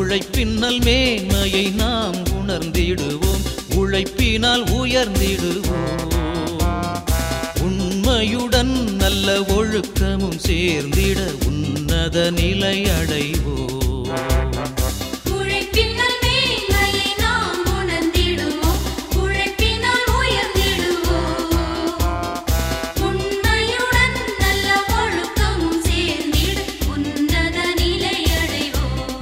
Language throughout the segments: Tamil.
உழைப்பின்னல் மேன்மையை நாம் உணர்ந்திடுவோம் உழைப்பினால் உயர்ந்திடுவோம் உண்மையுடன் நல்ல ஒழுக்கமும் சேர்ந்திட உன்னத நிலை அடைவோம் உழைப்பினால் மேன்மையை நாம் உணர்ந்திடுவோம் உழைப்பினால் உயர்ந்திடுவோம் உண்மையுடன் நல்ல ஒழுக்கமும் சேர்ந்திட உன்னத நிலை அடைவோம்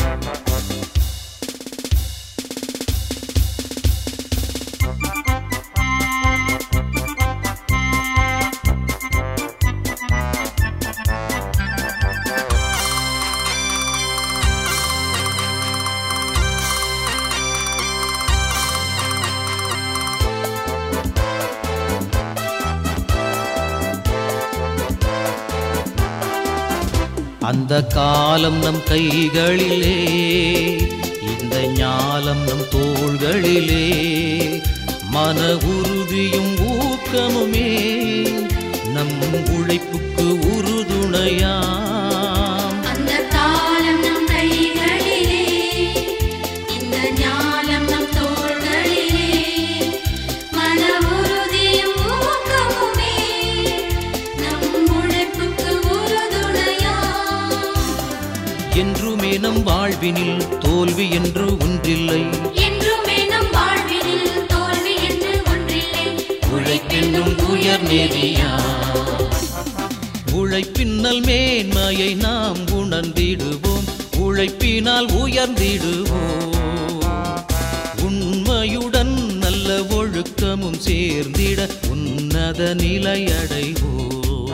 அந்த காலம் நம் கைகளிலே இந்த ஞாலம் நம் தோள்களிலே மன உறுதியும் ஊக்கமுமே நம் உழைப்புக்கு உறுதுணையாம் அந்த காலம் நம் கைகளிலே இந்த ஞானம் நம் தோள்களிலே மன உறுதியும் ஊக்கமுமே நம் உழைப்புக்கு உறுதுணையா என்றுமே நம் வாழ்வினில் தோல்வி என்று ஒன்றில்லை என்றுமே நம் வாழ்வினில் தோல்வி என்று ஒன்றில்லை உழைப்பென்னும் உயர் நெறியா உழைப்பின்னல் மேன்மையை நாம் உணர்ந்திடுவோம் உழைப்பினால் உயர்ந்திடுவோம் உண்மையுடன் நல்ல ஒழுக்கமும் சேர்ந்திட உன்னத நிலை அடைவோம்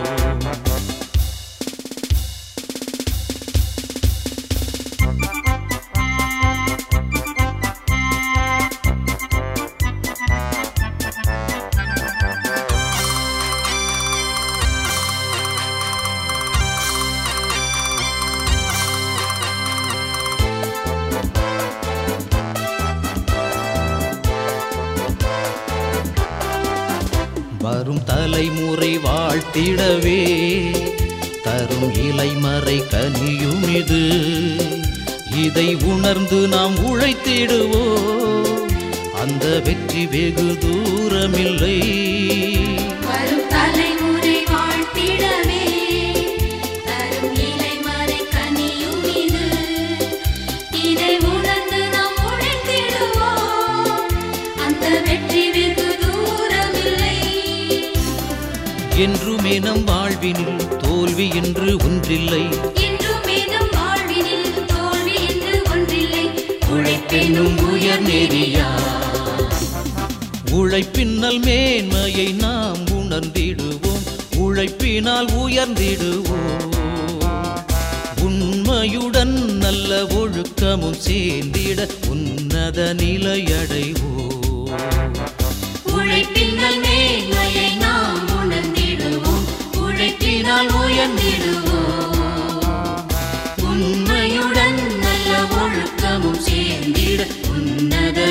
வரும் தலைமுறை வாழ்த்திடவே தரும் இலைமறை கனியும் இது இதை உணர்ந்து நாம் உழைத்திடுவோம் அந்த வெற்றி வெகு தூரமில்லை வரும் தலைமுறை வாழ்த்திடவே தரும் இலைமறை கனியும் இது இதை உணர்ந்து நாம் உழைத்திடுவோம் அந்த வெற்றி வெகு தூரமில்லை என்றுமே நம் வாழ்வினில் தோல்வி என்று ஒன்றில்லை என்றுமே நம் வாழ்வினில் தோல்வி என்று ஒன்றில்லை உழைப்பென்னும் உயர் நெறியா உழைப்பின்னல் மேன்மையை நாம் உணர்ந்திடுவோம் உழைப்பினால் உயர்ந்திடுவோம் உண்மையுடன் நல்ல ஒழுக்கமும் சேர்ந்திட உன்னத நிலை அடைவோம் உழைப்பின்னல் மேன்மையை நாம் உணர்ந்திடுவோம் உழைப்பினால் உயர்ந்திடுவோம் உண்மையுடன் நல்ல ஒழுக்கமும் சேர்ந்திட உன்னத